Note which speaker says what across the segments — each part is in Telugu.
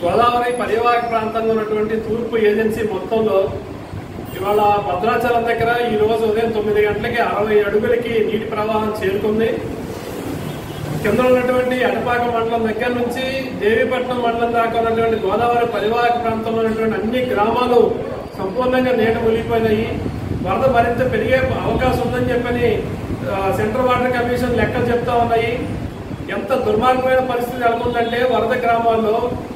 Speaker 1: గోదావరి పరివాహక ప్రాంతంలో ఉన్నటువంటి తూర్పు ఏజెన్సీ మొత్తంలో ఇవాళ భద్రాచలం దగ్గర ఈ రోజు ఉదయం తొమ్మిది గంటలకి అరవై అడుగులకి నీటి ప్రవాహం చేరుకుంది కింద ఉన్నటువంటి అటపాక మండలం దగ్గర నుంచి దేవీపట్నం మండలం దాకా ఉన్నటువంటి గోదావరి పరివాహక ప్రాంతంలో ఉన్నటువంటి అన్ని గ్రామాలు సంపూర్ణంగా నీట మునిగిపోయినాయి వరద మరింత పెరిగే అవకాశం ఉందని చెప్పని ఆ, సెంట్రల్ వాటర్ కమిషన్ లెక్కలు చెప్తా ఉన్నాయి ఎంత దుర్మార్గమైన పరిస్థితి నెలకొందంటే వరద గ్రామాల్లో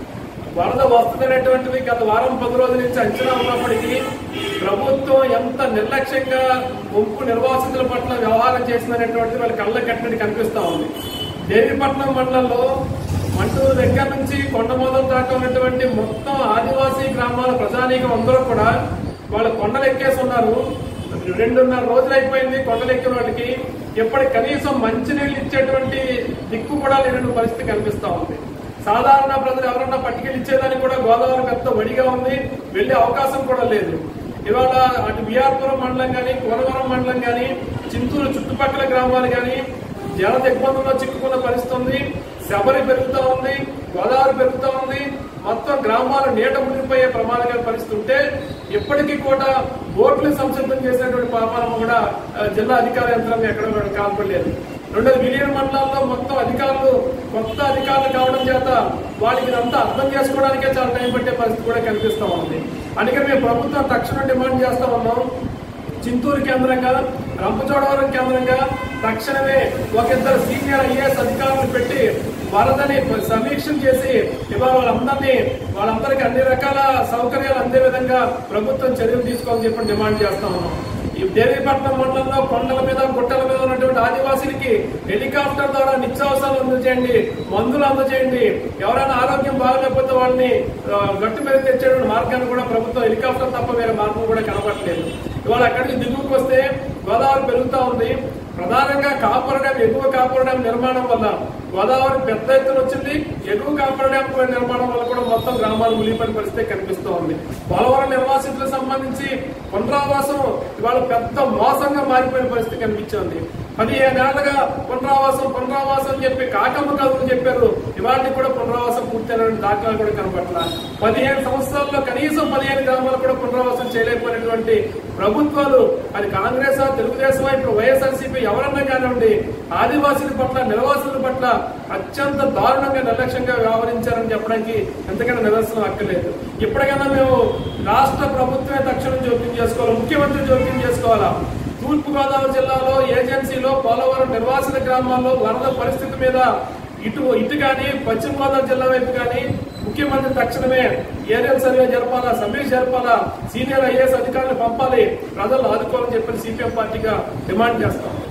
Speaker 1: వరద వస్తుందనేటువంటిది గత వారం పది రోజుల నుంచి అంచనా ఉన్నప్పటికీ ప్రభుత్వం ఎంత నిర్లక్ష్యంగా ముంపు నిర్వాసితుల పట్ల వ్యవహారం చేసిందనేటువంటిది వాళ్ళ కళ్ళ కట్టినట్టు కనిపిస్తా ఉంది దేవీపట్నం మండలంలో మంటూరు దగ్గర నుంచి కొండమోదం దాకా ఉన్నటువంటి మొత్తం ఆదివాసీ గ్రామాల ప్రజానీకం అందరూ కూడా వాళ్ళ కొండలు ఎక్కేసి ఉన్నారు రెండున్నర రోజులు అయిపోయింది కొండలు ఎక్కిన వాళ్ళకి ఇప్పటి కనీసం మంచినీళ్ళు ఇచ్చేటువంటి దిక్కు కూడా లేనటువంటి పరిస్థితి కనిపిస్తా ఉంది సాధారణ ప్రజలు ఎవరన్నా పట్టుకెళ్ళి ఇచ్చేదానికి కూడా గోదావరి పెద్ద వడిగా ఉంది వెళ్లే అవకాశం కూడా లేదు ఇవాళ అటు బిఆర్పురం మండలం కానీ కోనవరం మండలం కానీ చింతూరు చుట్టుపక్కల గ్రామాలు కానీ జల దిగ్బంధంలో చిక్కుకున్న పరిస్థితి ఉంది శబరి పెరుగుతా ఉంది గోదావరి పెరుగుతా ఉంది మొత్తం గ్రామాలు నీట మునిగిపోయే ప్రమాదకర పరిస్థితి ఉంటే ఇప్పటికీ కూడా బోట్లు సంసిద్ధం చేసినటువంటి పాపాలను కూడా ఆ, జిల్లా అధికార యంత్రాంగం ఎక్కడ కూడా కాల్పడలేదు రెండోది విలీన మండలాల్లో మొత్తం అధికారులు కొత్త అధికారులు కావడం చేత వాళ్ళకి ఇదంతా అర్థం చేసుకోవడానికే చాలా టైం పట్టే పరిస్థితి కూడా కనిపిస్తా ఉంది అందుకని మేము ప్రభుత్వం తక్షణం డిమాండ్ చేస్తా ఉన్నాం చింతూరు కేంద్రంగా రంపచోడవరం కేంద్రంగా తక్షణమే ఒక ఇద్దరు సీనియర్ ఐఏఎస్ అధికారులు పెట్టి వరదని సమీక్ష చేసి ఇవాళ వాళ్ళందరినీ వాళ్ళందరికీ అన్ని రకాల సౌకర్యాలు అందే విధంగా ప్రభుత్వం చర్యలు తీసుకోవాలని చెప్పి డిమాండ్ చేస్తా ఉన్నాం ఈ దేవీపట్నం మండలంలో కొండల మీద గుట్టల మీద ఉన్నటువంటి ఆదివాసీలకి హెలికాప్టర్ ద్వారా నిత్యావసరాలు అందజేయండి మందులు అందజేయండి ఎవరైనా ఆరోగ్యం బాగలేకపోతే వాళ్ళని ఆ, గట్టు మీద తెచ్చేటువంటి మార్గాన్ని కూడా ప్రభుత్వం హెలికాప్టర్ తప్ప వేరే మార్గం కూడా కనబడట్లేదు ఇవాళ అక్కడి నుంచి దిగువకు వస్తే గోదావరి పెరుగుతా ఉంది ప్రధానంగా కాపర్ డ్యాం ఎగువ కాపర్ డ్యాం నిర్మాణం వల్ల గోదావరి పెద్ద ఎత్తున వచ్చింది ఎగువ కాపర్ డ్యాం నిర్మాణం వల్ల కూడా మొత్తం గ్రామాలు మునిగిపోయిన పరిస్థితి కనిపిస్తూ ఉంది పోలవరం నిర్వాసితులకు సంబంధించి పునరావాసం ఇవాళ పెద్ద మోసంగా మారిపోయిన పరిస్థితి కనిపించింది పదిహేను ఏళ్లుగా పునరావాసం పునరావాసం అని చెప్పి కాకమ్మ కథలు చెప్పారు ఇవాళ కూడా పునరావాసం పూర్తయిన దాఖలాలు కూడా కనపట్ల పదిహేను సంవత్సరాల్లో కనీసం పదిహేను గ్రామాలు కూడా పునరావాసం చేయలేకపోయినటువంటి ప్రభుత్వాలు అది కాంగ్రెస్ తెలుగుదేశం ఇప్పుడు వైఎస్ఆర్సీపీ ఎవరన్నా కానివ్వండి ఆదివాసుల పట్ల నిర్వాసుల పట్ల అత్యంత దారుణంగా నిర్లక్ష్యంగా వ్యవహరించారని చెప్పడానికి ఎంతకైనా నిదర్శనం అక్కర్లేదు ఇప్పటికైనా మేము రాష్ట్ర ప్రభుత్వమే తక్షణం జోక్యం చేసుకోవాలి ముఖ్యమంత్రి జోక్యం చేసుకోవాలా తూర్పు గోదావరి జిల్లాలో ఏజెన్సీలో పోలవరం నిర్వాసిత గ్రామాల్లో వరద పరిస్థితి మీద ఇటు ఇటు కానీ పశ్చిమ గోదావరి జిల్లా వైపు కానీ ముఖ్యమంత్రి తక్షణమే ఏరియల్ సర్వే జరపాలా సమీక్ష జరపాలా సీనియర్ ఐఏఎస్ అధికారులు పంపాలి ప్రజలు ఆదుకోవాలని చెప్పి సిపిఎం పార్టీగా డిమాండ్ చేస్తాం